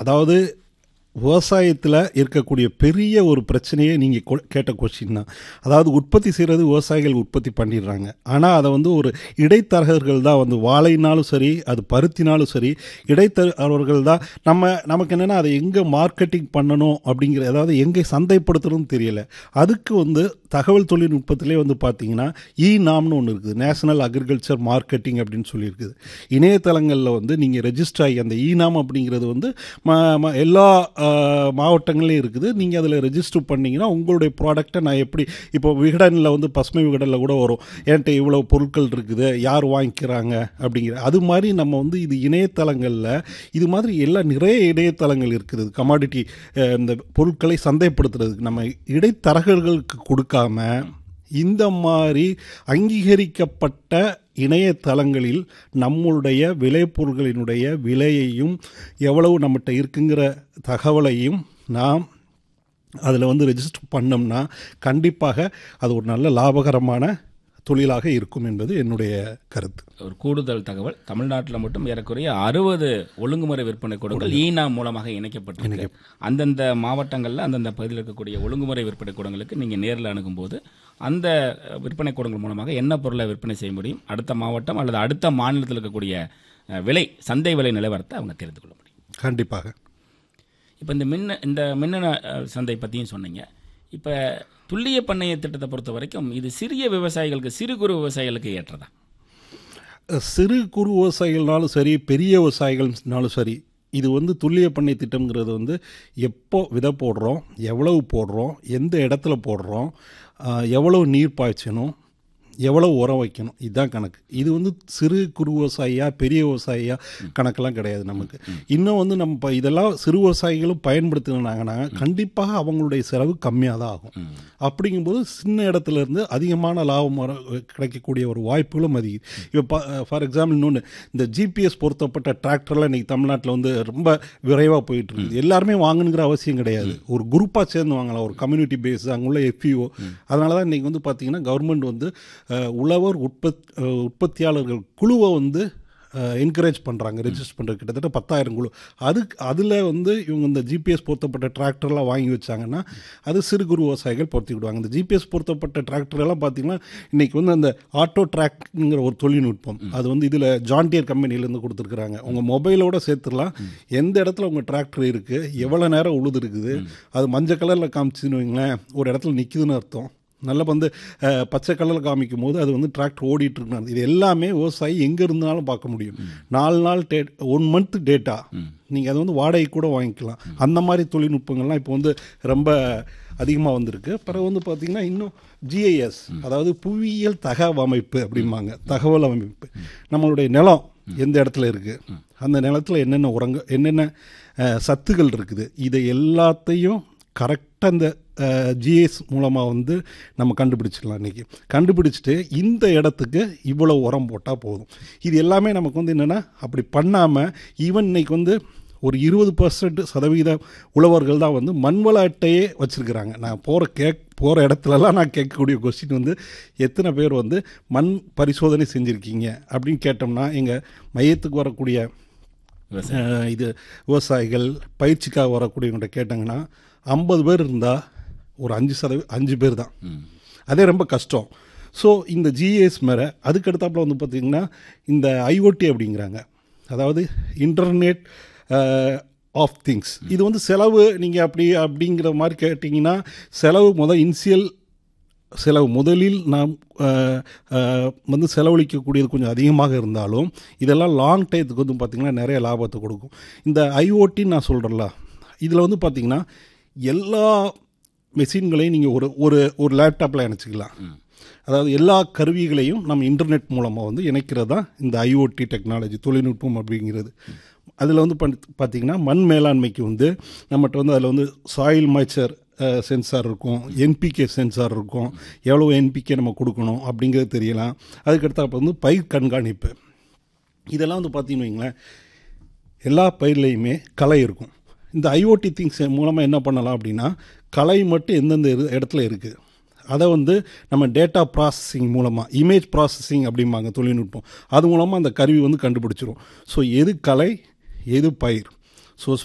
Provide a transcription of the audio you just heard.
அதாவது விவசாயத்தில் இருக்கக்கூடிய பெரிய ஒரு பிரச்சனையே நீங்கள் கேட்ட கொஸ்டின் தான் அதாவது உற்பத்தி செய்கிறது விவசாயிகள் உற்பத்தி பண்ணிடுறாங்க ஆனால் அதை வந்து ஒரு இடைத்தரகர்கள் தான் வந்து வாழைனாலும் சரி அது பருத்தினாலும் சரி இடைத்தரகர்கள் தான் நம்ம நமக்கு என்னென்னா அதை எங்கே மார்க்கெட்டிங் பண்ணணும் அப்படிங்கிற அதாவது எங்கே சந்தைப்படுத்துறதுன்னு தெரியல அதுக்கு வந்து தகவல் தொழில்நுட்பத்திலே வந்து பார்த்தீங்கன்னா இ நாம்னு ஒன்று இருக்குது நேஷனல் அக்ரிகல்ச்சர் மார்க்கெட்டிங் அப்படின்னு சொல்லியிருக்குது இணையதளங்களில் வந்து நீங்கள் ரெஜிஸ்டர் ஆகி அந்த இ நாம் அப்படிங்கிறது வந்து ம- ம- எல்லா ஆஹ், மாவட்டங்கள்லையும் இருக்குது நீங்கள் அதில் ரெஜிஸ்டர் பண்ணிங்கன்னா உங்களுடைய ப்ராடக்டை நான் எப்படி இப்போ விகடனில் வந்து பசுமை விகடனில் கூட வரும் என்கிட்ட இவ்வளோ பொருட்கள் இருக்குது யார் வாங்கிக்கிறாங்க அப்படிங்கிற அது மாதிரி நம்ம வந்து இது இணையதளங்களில் இது மாதிரி எல்லா நிறைய இணையதளங்கள் இருக்குது கமாடிட்டி இந்த பொருட்களை சந்தைப்படுத்துறதுக்கு நம்ம இடைத்தரகர்களுக்கு கொடுக்காம இந்த மாதிரி அங்கீகரிக்கப்பட்ட இணையதளங்களில் நம்மளுடைய விளைபொருட்களினுடைய விலையையும் எவ்வளவு நம்மகிட்ட இருக்குங்கிற தகவலையும் நாம் அதில் வந்து ரெஜிஸ்டர் பண்ணோம்னா கண்டிப்பாக அது ஒரு நல்ல லாபகரமான தொழிலாக இருக்கும் என்பது என்னுடைய கருத்து ஒரு கூடுதல் தகவல் தமிழ்நாட்டில் மட்டும் ஏறக்குறைய அறுபது ஒழுங்குமுறை விற்பனை கூடங்கள் ஈனா மூலமாக இணைக்கப்பட்டிருக்கு அந்தந்த மாவட்டங்களில் அந்தந்த பகுதியில் இருக்கக்கூடிய ஒழுங்குமுறை விற்பனை கூடங்களுக்கு நீங்கள் நேரில் அணுகும்போது அந்த அஹ், விற்பனை கூடங்கள் மூலமாக என்ன பொருளை விற்பனை செய்ய முடியும் அடுத்த மாவட்டம் அல்லது அடுத்த மாநிலத்தில் இருக்கக்கூடிய அஹ், விலை சந்தை விலை நிலவரத்தை அவங்க தெரிந்து கொள்ள முடியும் கண்டிப்பாக இப்போ இந்த மின்ன இந்த மின்னணு அஹ், சந்தை பற்றியும் சொன்னீங்க இப்போ துல்லிய பண்ணைய திட்டத்தை பொறுத்த வரைக்கும் இது சிறிய விவசாயிகளுக்கு சிறு குறு விவசாயிகளுக்கு ஏற்றதா சிறு குறு விவசாயிகள்னாலும் சரி பெரிய விவசாயிகள்னாலும் சரி இது வந்து துல்லிய பண்ணை திட்டம்ங்கிறது வந்து எப்போ விதை போடுறோம் எவ்வளவு போடுறோம் எந்த இடத்துல போடுறோம் ஆஹ், எவ்வளவு நீர் பாய்ச்சணும் எவ்வளவு உரம் வைக்கணும் இதுதான் கணக்கு இது வந்து சிறு குறு விவசாயியா பெரிய விவசாயியா கணக்கெல்லாம் கிடையாது நமக்கு இன்னும் வந்து நம்ம இப்ப இதெல்லாம் சிறு விவசாயிகளும் பயன்படுத்தினாங்கன்னா கண்டிப்பாக அவங்களுடைய செலவு கம்மியாக தான் ஆகும் அப்படிங்கும்போது சின்ன இடத்துல இருந்து அதிகமான லாபம் வர கிடைக்கக்கூடிய ஒரு வாய்ப்புகளும் அதிகம் இப்போ ஃபார் எக்ஸாம்பிள் இன்னொன்று இந்த ஜிபிஎஸ் பொருத்தப்பட்ட டிராக்டர்லாம் இன்னைக்கு தமிழ்நாட்டில் வந்து ரொம்ப விரைவாக போயிட்டு இருக்குது எல்லாருமே வாங்கணுங்கிற அவசியம் கிடையாது ஒரு குரூப்பாக சேர்ந்து வாங்கலாம் ஒரு கம்யூனிட்டி பேஸ் அங்குள்ள எஃப்இஓ அதனால தான் இன்றைக்கி வந்து பார்த்தீங்கன்னா கவர்மெண்ட் வந்து அஹ், உழவர் உற்பத் அஹ், உற்பத்தியாளர்கள் குழுவை வந்து என்கரேஜ் பண்ணுறாங்க ரெஜிஸ்டர் பண்ணுறது கிட்டத்தட்ட பத்தாயிரம் குழு அதுக்கு அதில் வந்து இவங்க இந்த ஜிபிஎஸ் பொருத்தப்பட்ட டிராக்டர்லாம் வாங்கி வச்சாங்கன்னா அது சிறு குறு விவசாயிகள் பொருத்திக்கிடுவாங்க இந்த ஜிபிஎஸ் பொருத்தப்பட்ட டிராக்டர் எல்லாம் பார்த்தீங்கன்னா இன்றைக்கி வந்து அந்த ஆட்டோ ட்ராக்ங்கிற ஒரு தொழில்நுட்பம் அது வந்து இதில் ஜான்டியர் கம்பெனிலேருந்து கொடுத்துருக்குறாங்க உங்கள் மொபைலோட சேர்த்துடலாம் எந்த இடத்துல உங்கள் டிராக்டர் இருக்குது எவ்வளோ நேரம் உழுது இருக்குது அது மஞ்சள் கலரில் காமிச்சுன்னு வைங்களேன் ஒரு இடத்துல நிற்குதுன்னு அர்த்தம் நல்லா வந்து அஹ், பச்சை கலரில் காமிக்கும் போது அது வந்து டிராக்டர் ஓடிட்டு இருக்கு இது எல்லாமே விவசாயி எங்கே இருந்தாலும் பார்க்க முடியும் நாலு நாள் டே ஒன் மந்த் டேட்டா நீங்கள் அதை வந்து வாடகை கூட வாங்கிக்கலாம் அந்த மாதிரி தொழில்நுட்பங்கள்லாம் இப்போ வந்து ரொம்ப அதிகமாக வந்திருக்கு பிறகு வந்து பார்த்திங்கன்னா இன்னும் ஜிஐஎஸ் அதாவது புவியியல் தகவமைப்பு அப்படிம்பாங்க தகவல் அமைப்பு நம்மளுடைய நிலம் எந்த இடத்துல இருக்குது அந்த நிலத்தில் என்னென்ன உரங்க என்னென்ன அஹ், சத்துகள் இருக்குது இதை எல்லாத்தையும் கரெக்டாக இந்த ஜிஎஸ் மூலமாக வந்து நம்ம கண்டுபிடிச்சிக்கலாம் இன்றைக்கி கண்டுபிடிச்சிட்டு இந்த இடத்துக்கு இவ்வளோ உரம் போட்டால் போதும் இது எல்லாமே நமக்கு வந்து என்னென்னா அப்படி பண்ணாமல் ஈவன் இன்னைக்கு வந்து ஒரு இருபது பர்சன்ட் சதவீத உழவர்கள் தான் வந்து மண்வள அட்டையே வச்சுருக்கிறாங்க நான் போகிற கேக் போகிற இடத்துலலாம் நான் கேட்கக்கூடிய கொஸ்டின் வந்து எத்தனை பேர் வந்து மண் பரிசோதனை செஞ்சுருக்கீங்க அப்படின்னு கேட்டோம்னா எங்கள் மையத்துக்கு வரக்கூடிய அஹ், இது விவசாயிகள் பயிற்சிக்காக வரக்கூடியவங்கள்ட்ட கேட்டாங்கன்னா ஐம்பது பேர் இருந்தால் ஒரு அஞ்சு சதவீ அஞ்சு பேர் தான் அதே ரொம்ப கஷ்டம் ஸோ இந்த ஜிஎஸ் மேலே அதுக்கு அடுத்தாப்புல வந்து பார்த்திங்கன்னா இந்த ஐஓடி அப்படிங்கிறாங்க அதாவது இன்டர்நெட் ஆஃப் திங்ஸ் இது வந்து செலவு நீங்கள் அப்படி அப்படிங்கிற மாதிரி கேட்டிங்கன்னா செலவு முதல் இனிஷியல் செலவு முதலில் நாம் அஹ், அஹ், வந்து செலவழிக்கக்கூடியது கொஞ்சம் அதிகமாக இருந்தாலும் இதெல்லாம் லாங் டயத்துக்கு வந்து பார்த்திங்கன்னா நிறைய லாபத்தை கொடுக்கும் இந்த ஐஓடின்னு நான் சொல்கிறேன்ல இதில் வந்து பார்த்திங்கன்னா எல்லா மெஷின்களையும் நீங்கள் ஒரு ஒரு ஒரு லேப்டாப்பில் இணைச்சிக்கலாம் அதாவது எல்லா கருவிகளையும் நம்ம இன்டர்நெட் மூலமாக வந்து இணைக்கிறது தான் இந்த ஐஓடி டெக்னாலஜி தொழில்நுட்பம் அப்படிங்கிறது அதில் வந்து பண் பார்த்தீங்கன்னா மண் மேலாண்மைக்கு வந்து நம்மகிட்ட வந்து அதில் வந்து சாயில் மாய்ச்சர் சென்சார் இருக்கும் என்பிகே சென்சார் இருக்கும் எவ்வளோ என்பிகே நம்ம கொடுக்கணும் அப்படிங்கிறது தெரியலாம் அதுக்கடுத்தாப்ப வந்து பயிர் கண்காணிப்பு இதெல்லாம் வந்து பார்த்தீங்கன்னு வைங்களேன் எல்லா பயிர்லேயுமே களை இருக்கும் இந்த ஐஓடி திங்ஸ் மூலமாக என்ன பண்ணலாம் அப்படின்னா களை மட்டும் எந்தெந்த இரு- இடத்துல இருக்குது அதை வந்து நம்ம டேட்டா ப்ராசஸிங் மூலமாக இமேஜ் ப்ராசஸிங் அப்படிம்பாங்க தொழில்நுட்பம் அது மூலமாக அந்த கருவி வந்து கண்டுபிடிச்சிரும் ஸோ எது கலை எது பயிர் ஸோ